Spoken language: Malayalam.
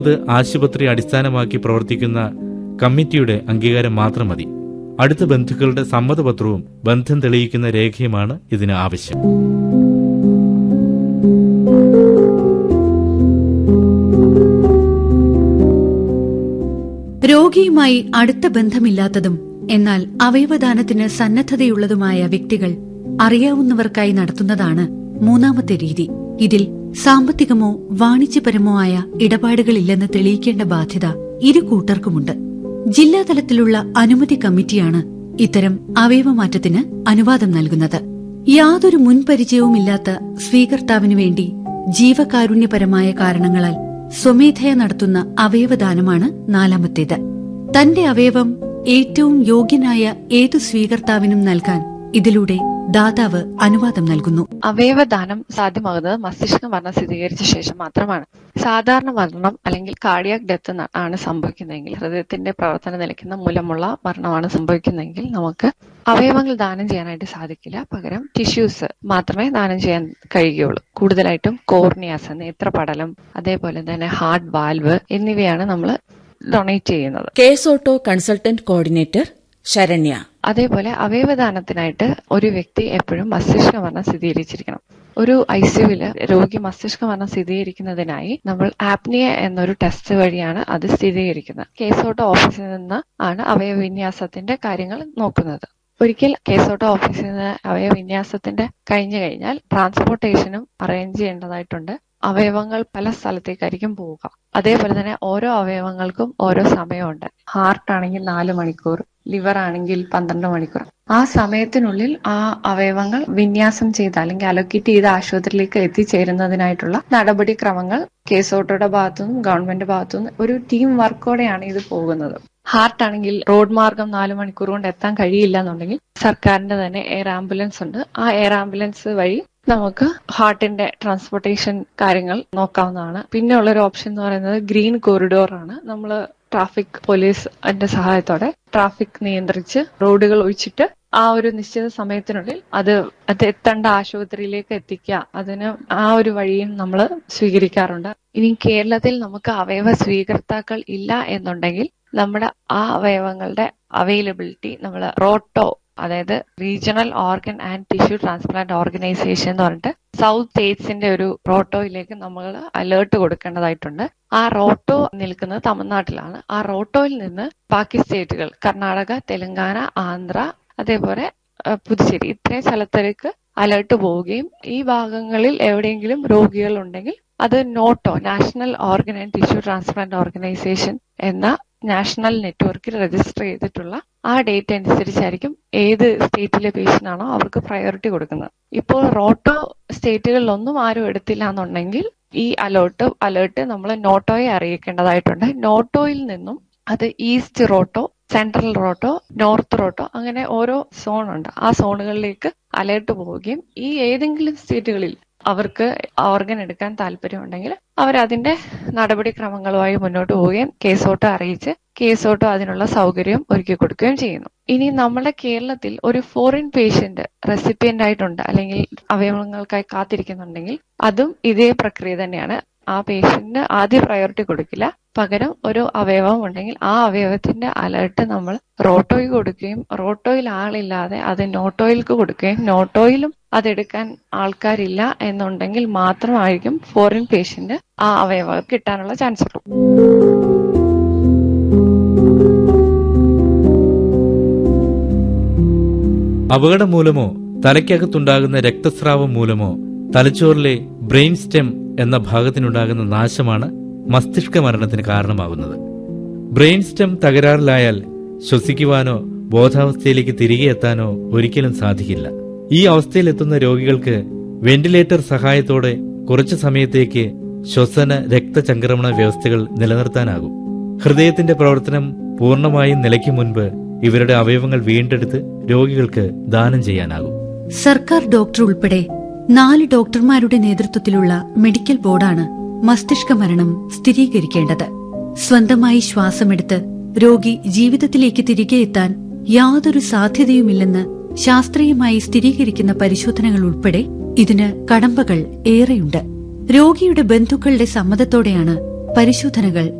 അത് ആശുപത്രി അടിസ്ഥാനമാക്കി പ്രവർത്തിക്കുന്ന കമ്മിറ്റിയുടെ അംഗീകാരം മാത്രം മതി അടുത്ത ബന്ധുക്കളുടെ സമ്മതപത്രവും ബന്ധം തെളിയിക്കുന്ന രേഖയുമാണ് ഇതിന് ആവശ്യം രോഗിയുമായി അടുത്ത ബന്ധമില്ലാത്തതും എന്നാൽ അവയവദാനത്തിന് സന്നദ്ധതയുള്ളതുമായ വ്യക്തികൾ അറിയാവുന്നവർക്കായി നടത്തുന്നതാണ് മൂന്നാമത്തെ രീതി ഇതിൽ സാമ്പത്തികമോ വാണിജ്യപരമോ ആയ ഇടപാടുകളില്ലെന്ന് തെളിയിക്കേണ്ട ബാധ്യത ഇരു കൂട്ടർക്കുമുണ്ട് ജില്ലാതലത്തിലുള്ള അനുമതി കമ്മിറ്റിയാണ് ഇത്തരം അവയവമാറ്റത്തിന് അനുവാദം നൽകുന്നത് യാതൊരു മുൻപരിചയവുമില്ലാത്ത സ്വീകർത്താവിനു വേണ്ടി ജീവകാരുണ്യപരമായ കാരണങ്ങളാൽ സ്വമേധയ നടത്തുന്ന അവയവദാനമാണ് നാലാമത്തേത് തന്റെ അവയവം ഏറ്റവും യോഗ്യനായ ഏതു സ്വീകർത്താവിനും നൽകാൻ ഇതിലൂടെ ദാതാവ് അനുവാദം നൽകുന്നു അവയവദാനം സാധ്യമാകുന്നത് മസ്തിഷ്ക മരണം സ്ഥിരീകരിച്ച ശേഷം മാത്രമാണ് സാധാരണ മരണം അല്ലെങ്കിൽ കാർഡിയാക് ഡെത്ത് ആണ് സംഭവിക്കുന്നതെങ്കിൽ ഹൃദയത്തിന്റെ പ്രവർത്തനം നിലയ്ക്കുന്ന മൂലമുള്ള മരണമാണ് സംഭവിക്കുന്നതെങ്കിൽ നമുക്ക് അവയവങ്ങൾ ദാനം ചെയ്യാനായിട്ട് സാധിക്കില്ല പകരം ടിഷ്യൂസ് മാത്രമേ ദാനം ചെയ്യാൻ കഴിയുകയുള്ളൂ കൂടുതലായിട്ടും കോർണിയാസ് നേത്രപടലം അതേപോലെ തന്നെ ഹാർട്ട് വാൽവ് എന്നിവയാണ് നമ്മൾ ഡൊണേറ്റ് ചെയ്യുന്നത് KSOTTO consultant coordinator Saranya അതേപോലെ അവയവദാനത്തിനായിട്ട് ഒരു വ്യക്തി എപ്പോഴും മസ്തിഷ്ക മരണം സ്ഥിരീകരിച്ചിരിക്കണം ഒരു ഐ സിയുവില് രോഗി മസ്തിഷ്ക മരണം സ്ഥിരീകരിക്കുന്നതിനായി നമ്മൾ ആപ്നിയ എന്നൊരു ടെസ്റ്റ് വഴിയാണ് അത് സ്ഥിരീകരിക്കുന്നത് കേസോട്ടോ ഓഫീസിൽ നിന്ന് ആണ് അവയവവിന്യാസത്തിന്റെ കാര്യങ്ങൾ നോക്കുന്നത് ഒരിക്കൽ കേസോട്ടോ ഓഫീസിൽ നിന്ന് അവയവവിന്യാസത്തിന്റെ കഴിഞ്ഞു കഴിഞ്ഞാൽ ട്രാൻസ്പോർട്ടേഷനും അറേഞ്ച് ചെയ്യേണ്ടതായിട്ടുണ്ട് അവയവങ്ങൾ പല സ്ഥലത്തേക്കായിരിക്കും പോവുക അതേപോലെ തന്നെ ഓരോ അവയവങ്ങൾക്കും ഓരോ സമയമുണ്ട് ഹാർട്ട് ആണെങ്കിൽ നാല് മണിക്കൂർ ലിവർ ആണെങ്കിൽ പന്ത്രണ്ട് മണിക്കൂർ ആ സമയത്തിനുള്ളിൽ ആ അവയവങ്ങൾ വിന്യാസം ചെയ്ത് അല്ലെങ്കിൽ അലൊക്കേറ്റ് ചെയ്ത ആശുപത്രിയിലേക്ക് എത്തിച്ചേരുന്നതിനായിട്ടുള്ള നടപടിക്രമങ്ങൾ കേസോട്ടോയുടെ ഭാഗത്തുനിന്നും ഗവൺമെന്റ് ഭാഗത്തുനിന്നും ഒരു ടീം വർക്കോടെയാണ് ഇത് പോകുന്നത് ഹാർട്ട് ആണെങ്കിൽ റോഡ് മാർഗം നാല് മണിക്കൂർ കൊണ്ട് എത്താൻ കഴിയില്ല എന്നുണ്ടെങ്കിൽ സർക്കാരിന്റെ തന്നെ എയർ ആംബുലൻസ് ഉണ്ട് ആ എയർ ആംബുലൻസ് വഴി നമുക്ക് ഹാർട്ടിന്റെ ട്രാൻസ്പോർട്ടേഷൻ കാര്യങ്ങൾ നോക്കാവുന്നതാണ് പിന്നെ ഉള്ളൊരു ഓപ്ഷൻ എന്ന് പറയുന്നത് ഗ്രീൻ കോറിഡോർ ആണ് നമ്മൾ ട്രാഫിക് പോലീസ് അതിന്റെ സഹായത്തോടെ ട്രാഫിക് നിയന്ത്രിച്ച് റോഡുകൾ ഒഴിച്ചിട്ട് ആ ഒരു നിശ്ചിത സമയത്തിനുള്ളിൽ അത് അത് എത്തേണ്ട ആശുപത്രിയിലേക്ക് എത്തിക്കുക അതിന് ആ ഒരു വഴിയും നമ്മൾ സ്വീകരിക്കാറുണ്ട് ഇനി കേരളത്തിൽ നമുക്ക് അവയവ സ്വീകർത്താക്കൾ ഇല്ല എന്നുണ്ടെങ്കിൽ നമ്മുടെ ആ അവയവങ്ങളുടെ അവൈലബിലിറ്റി നമ്മൾ റോട്ടോ അതായത് regional organ and tissue transplant organisation എന്ന് പറഞ്ഞിട്ട് സൗത്ത് സ്റ്റേറ്റ്സിന്റെ ഒരു റോട്ടോയിലേക്ക് നമ്മൾ അലേർട്ട് കൊടുക്കേണ്ടതായിട്ടുണ്ട് ആ റോട്ടോ നിൽക്കുന്നത് തമിഴ്നാട്ടിലാണ് ആ റോട്ടോയിൽ നിന്ന് ബാക്കി സ്റ്റേറ്റുകൾ കർണാടക തെലങ്കാന ആന്ധ്ര അതേപോലെ പുതുച്ചേരി ഇത്രയും സ്ഥലത്തേക്ക് അലേർട്ട് പോവുകയും ഈ ഭാഗങ്ങളിൽ എവിടെയെങ്കിലും രോഗികൾ ഉണ്ടെങ്കിൽ അത് NOTTO national organ and tissue transplant organisation എന്ന നാഷണൽ നെറ്റ്വർക്കിൽ രജിസ്റ്റർ ചെയ്തിട്ടുള്ള ആ ഡേറ്റ് അനുസരിച്ചായിരിക്കും ഏത് സ്റ്റേറ്റിലെ പേഷ്യന്റ് ആണോ അവർക്ക് പ്രയോറിറ്റി കൊടുക്കുന്നത് ഇപ്പോൾ റോട്ടോ സ്റ്റേറ്റുകളിലൊന്നും ആരും എടുത്തില്ല എന്നുണ്ടെങ്കിൽ ഈ അലേർട്ട് അലേർട്ട് നമ്മൾ നോട്ടോയെ അറിയിക്കേണ്ടതായിട്ടുണ്ട് നോട്ടോയിൽ നിന്നും അത് ഈസ്റ്റ് റോട്ടോ സെൻട്രൽ റോട്ടോ നോർത്ത് റോട്ടോ അങ്ങനെ ഓരോ സോൺ ഉണ്ട് ആ സോണുകളിലേക്ക് അലേർട്ട് പോവുകയും ഈ ഏതെങ്കിലും സ്റ്റേറ്റുകളിൽ അവർക്ക് ഓർഗൻ എടുക്കാൻ താല്പര്യമുണ്ടെങ്കിൽ അവർ അതിന്റെ നടപടിക്രമങ്ങളുമായി മുന്നോട്ട് പോവുകയും കേസോട്ടോ അറിയിച്ച് കേസോട്ടോ അതിനുള്ള സൗകര്യം ഒരുക്കി കൊടുക്കുകയും ചെയ്യുന്നു ഇനി നമ്മുടെ കേരളത്തിൽ ഒരു ഫോറിൻ പേഷ്യന്റ് റെസിപ്പിയന്റ് ആയിട്ടുണ്ട് അല്ലെങ്കിൽ അവയവങ്ങൾക്കായി കാത്തിരിക്കുന്നുണ്ടെങ്കിൽ അതും ഇതേ പ്രക്രിയ തന്നെയാണ് ആ പേഷ്യന്റിന് ആദ്യ പ്രയോറിറ്റി കൊടുക്കില്ല പകരം ഒരു അവയവം ഉണ്ടെങ്കിൽ ആ അവയവത്തിന്റെ അലർട്ട് നമ്മൾ റോട്ടോയിൽ കൊടുക്കുകയും റോട്ടോയിൽ ആളില്ലാതെ അത് നോട്ടോയിൽക്ക് കൊടുക്കുകയും നോട്ടോയിലും അതെടുക്കാൻ ആൾക്കാരില്ല എന്നുണ്ടെങ്കിൽ മാത്രമായിരിക്കും ഫോറിൻ പേഷ്യന്റ് ആ അവയവം കിട്ടാനുള്ള ചാൻസ് ഉള്ളൂ അപകടം മൂലമോ തലയ്ക്കകത്തുണ്ടാകുന്ന രക്തസ്രാവം മൂലമോ തലച്ചോറിലെ ബ്രെയിൻ സ്റ്റെം എന്ന ഭാഗത്തിനുണ്ടാകുന്ന നാശമാണ് മസ്തിഷ്ക മരണത്തിന് കാരണമാകുന്നത് ബ്രെയിൻ സ്റ്റെം തകരാറിലായാൽ ശ്വസിക്കുവാനോ ബോധാവസ്ഥയിലേക്ക് തിരികെ എത്താനോ ഒരിക്കലും സാധിക്കില്ല ഈ അവസ്ഥയിലെത്തുന്ന രോഗികൾക്ക് വെന്റിലേറ്റർ സഹായത്തോടെ കുറച്ചു സമയത്തേക്ക് ശ്വസന രക്തചംക്രമണ വ്യവസ്ഥകൾ നിലനിർത്താനാകും ഹൃദയത്തിന്റെ പ്രവർത്തനം പൂർണ്ണമായും നിലയ്ക്ക് മുൻപ് ഇവരുടെ അവയവങ്ങൾ വീണ്ടെടുത്ത് രോഗികൾക്ക് ദാനം ചെയ്യാനാകും സർക്കാർ ഡോക്ടർ ഉൾപ്പെടെ നാല് ഡോക്ടർമാരുടെ നേതൃത്വത്തിലുള്ള മെഡിക്കൽ ബോർഡാണ് മസ്തിഷ്ക മരണം സ്ഥിരീകരിക്കേണ്ടത് സ്വന്തമായി ശ്വാസമെടുത്ത് രോഗി ജീവിതത്തിലേക്ക് തിരികെ എത്താൻ യാതൊരു സാധ്യതയുമില്ലെന്ന് ശാസ്ത്രീയമായി സ്ഥിരീകരിക്കുന്ന പരിശോധനകൾ ഉൾപ്പെടെ ഇതിന് കടമ്പകൾ ഏറെയുണ്ട് രോഗിയുടെ ബന്ധുക്കളുടെ സമ്മതത്തോടെയാണ് പരിശോധനകൾ